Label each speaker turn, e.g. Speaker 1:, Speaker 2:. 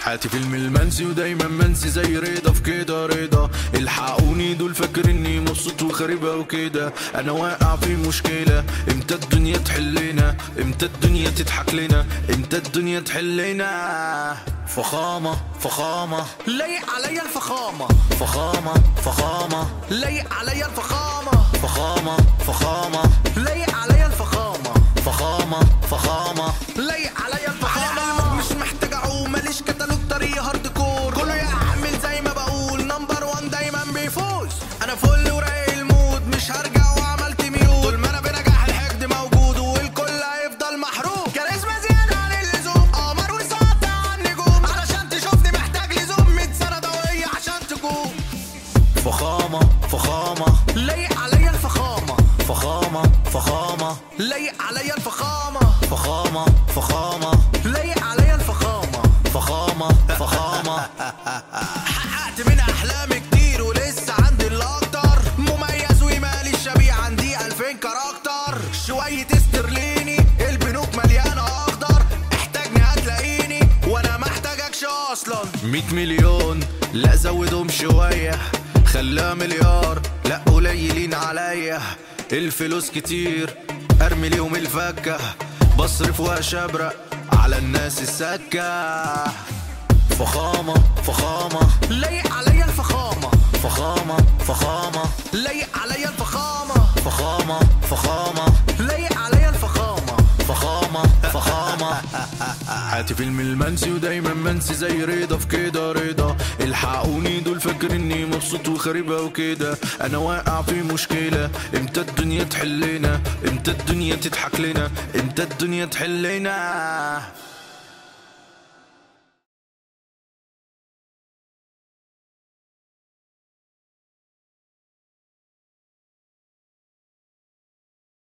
Speaker 1: حياتي فيلم المنسي ودايما منسي زي رضا في كده رضا الحقوني دول فاكريني مبسوط وخريبة وكده انا واقع في مشكلة امتى الدنيا تحلنا امتى الدنيا تضحك لنا امتى الدنيا تحلنا فخامة فخامة
Speaker 2: لايق عليا الفخامة
Speaker 1: فخامة فخامة
Speaker 2: لايق عليا الفخامة
Speaker 1: فخامة فخامة
Speaker 2: لايق عليا الفخامة
Speaker 1: فخامة فخامة
Speaker 2: لايق عليا الفخامة مش محتاج اعوم ماليش كتالوج طريق هارد كور كله يعمل زي ما بقول نمبر وان دايما بيفوز انا فل ورايق المود مش هرجع وعملت ميوت طول ما انا بنجاح الحقد موجود والكل هيفضل محروق كاريزما زيادة عن اللزوم قمر وساطع عن النجوم علشان تشوفني محتاج لزوم 100 سنة ضوئية عشان تقوم
Speaker 1: فخامة فخامة
Speaker 2: لايق عليا الفخامة
Speaker 1: فخامة فخامة
Speaker 2: لايق عليا الفخامة
Speaker 1: فخامة فخامة
Speaker 2: لايق عليا الفخامة
Speaker 1: فخامة فخامة
Speaker 2: حققت من احلامي كتير ولسه عندي اللي اكتر مميز ومالي الشبيه عندي 2000 كاركتر شوية استرليني البنوك مليانة اخضر احتاجني هتلاقيني وانا محتاجكش اصلا
Speaker 1: 100 مليون لا زودهم شوية خلاها مليار لا قليلين عليا الفلوس كتير ارمي ليهم الفكة بصرف واشبرق على الناس السكة فخامة فخامة
Speaker 2: لايق عليا الفخامة
Speaker 1: فخامة فخامة
Speaker 2: لايق عليا الفخامة
Speaker 1: فخامة فخامة
Speaker 2: لايق عليا الفخامة
Speaker 1: فخامة فخامة حياتي فيلم المنسي ودايما منسي زي رضا في كده رضا الحقوني دول فاكريني مبسوط وخريبة وكده انا واقع في مشكلة امتى الدنيا تحلنا امتى الدنيا تضحك لنا امتى الدنيا تحلنا